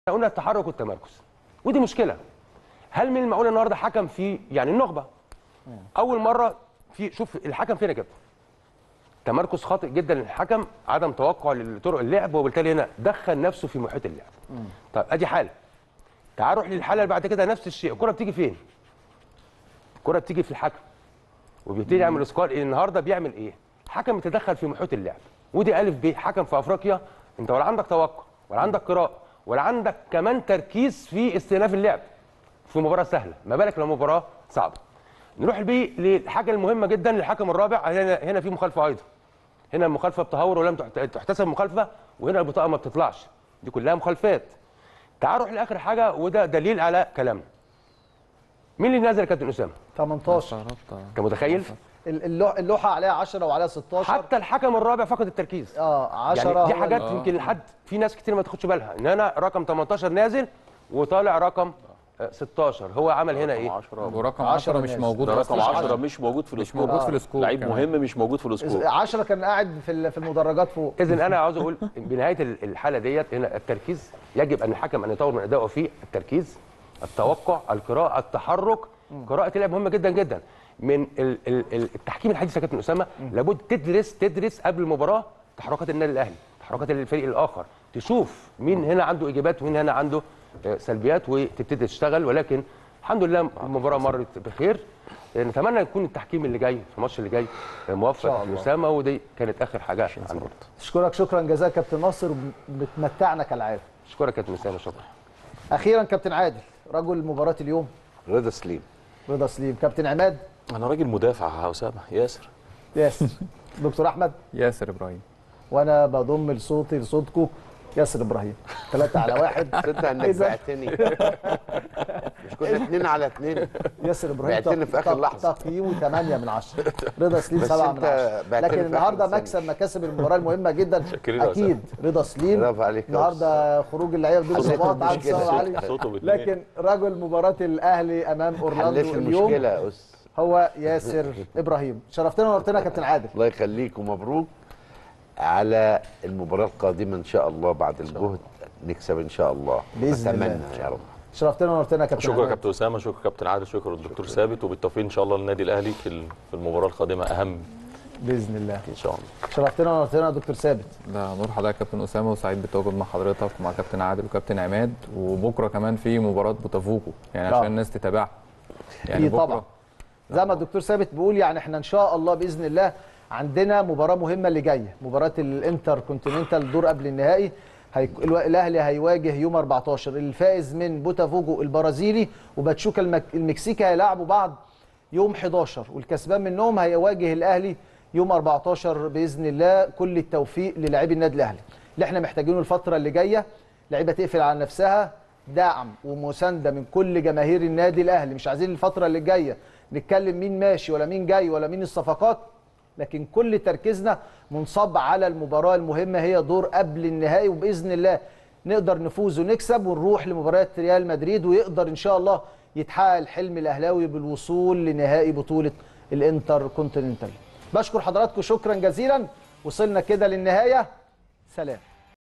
قلنا التحرك والتمركز ودي مشكله هل من المعقول النهارده حكم في يعني النخبه اول مره في شوف الحكم فين يا كابتن تمركز خاطئ جدا للحكم عدم توقع لطرق اللعب وبالتالي هنا دخل نفسه في محيط اللعب طيب ادي حاله تعال روح للحاله اللي بعد كده نفس الشيء الكره بتيجي فين الكره بتيجي في الحكم وبيبتدي يعمل سكواد النهارده بيعمل ايه حكم يتدخل في محيط اللعب ودي الف ب حكم في افريقيا انت ولا عندك توقع ولا عندك قراءه ولا عندك كمان تركيز في استئناف اللعب في مباراه سهله ما بالك لو مباراه صعبه نروح بيه للحاجه المهمه جدا للحكم الرابع هنا هنا في مخالفه ايضا هنا المخالفه بتهور ولم تحت- تحتسب مخالفه وهنا البطاقه ما بتطلعش دي كلها مخالفات تعال نروح لاخر حاجه وده دليل على كلامنا مين اللي نزل يا كابتن اسامه 18 انت متخيل ال- اللوح- اللوحه عليها 10 وعليها 16 حتى الحكم الرابع فقد التركيز اه 10 يعني دي هو حاجات ال- يمكن لحد في ناس كتير ما تاخدش بالها ان انا رقم 18 نازل وطالع رقم آه، 16 هو عمل هنا ايه 10 ورقم 10 10 مش ناس. موجود ده رقم أصلاً. 10 مش موجود في السكور موجود في السكور لعيب كمان. مهم مش موجود في السكور 10 كان قاعد في ال- في المدرجات فوق اذا انا عاوز اقول بنهايه ال- الحاله ديت هنا التركيز يجب ان الحكم ان يطور من ادائه فيه التركيز التوقع القراءه التحرك قراءه اللعب مهمه جدا جدا من ال- ال- ال- التحكيم الحديث يا كابتن اسامه لابد تدرس تدرس قبل المباراه تحركات النادي الاهلي تحركات الفريق الاخر تشوف مين هنا عنده ايجابيات ومين هنا عنده آه، سلبيات وتبتدي تشتغل ولكن الحمد لله المباراه مرت بخير نتمنى يكون التحكيم اللي جاي في الماتش اللي جاي آه، موفق إن شاء يا الله. اسامه ودي كانت اخر حاجه عندنا اشكرك شكرا جزاك كابتن ناصر بتمتعنا كالعاده اشكرك يا كابتن اسامه شكرا اخيرا كابتن عادل رجل مباراه اليوم رضا سليم رضا سليم كابتن عماد انا راجل مدافع يا اسامه ياسر ياسر دكتور احمد ياسر ابراهيم وانا بضم لصوتي لصوتكم ياسر ابراهيم ثلاثة على واحد تصدق انك إذا- بعتني مش كنا اتنين على اتنين ياسر ابراهيم بعتني في آخر تق- لحظة. تقييمه 8 من 10 رضا سليم بس 7 أنت من 10 بعتني لكن في النهارده آخر مكسب مكاسب المباراه المهمه جدا شاكرين يا اكيد رضا سليم برافو عليك يا النهارده خروج اللعيبه بدون حليت اصابات عن المشكلة. سوا علي صوته باتنين. لكن رجل مباراه الاهلي امام حليت اورلاندو اليوم المشكله يا اس هو ياسر ابراهيم شرفتنا ونورتنا يا كابتن عادل الله يخليك ومبروك على المباراه القادمه ان شاء الله بعد الجهد نكسب ان شاء الله بإذن الله. اتمنى يا رب شرفتنا ونورتنا يا كابتن شكرا يا عماد. كابتن اسامه شكرا كابتن عادل شكرا للدكتور ثابت وبالتوفيق ان شاء الله للنادي الاهلي في ال- في المباراه القادمه اهم باذن الله ان شاء الله شرفتنا ونورتنا يا دكتور ثابت ده نور حضرتك كابتن اسامه وسعيد بالتواجد مع حضرتك ومع كابتن عادل وكابتن عماد وبكره كمان في مباراه بوتافوكو يعني آه. عشان الناس تتابعها يعني اكيد طبعا زي ما الدكتور ثابت بيقول يعني احنا ان شاء الله باذن الله عندنا مباراه مهمه اللي جايه مباراه الانتر كونتيننتال دور قبل النهائي هي... الو- الاهلي هيواجه يوم 14 الفائز من بوتافوجو البرازيلي وباتشوكا المك... المكسيكي هيلاعبوا بعض يوم 11 والكسبان منهم هيواجه الاهلي يوم 14 باذن الله كل التوفيق للاعبي النادي الاهلي اللي احنا محتاجينه الفتره اللي جايه لعيبه تقفل على نفسها دعم ومسانده من كل جماهير النادي الاهلي مش عايزين الفتره اللي جايه نتكلم مين ماشي ولا مين جاي ولا مين الصفقات لكن كل تركيزنا منصب على المباراه المهمه هي دور قبل النهائي وباذن الله نقدر نفوز ونكسب ونروح لمباراه ريال مدريد ويقدر ان شاء الله يتحقق الحلم الاهلاوي بالوصول لنهائي بطوله الانتر كونتيننتال بشكر حضراتكم شكرا جزيلا وصلنا كده للنهايه سلام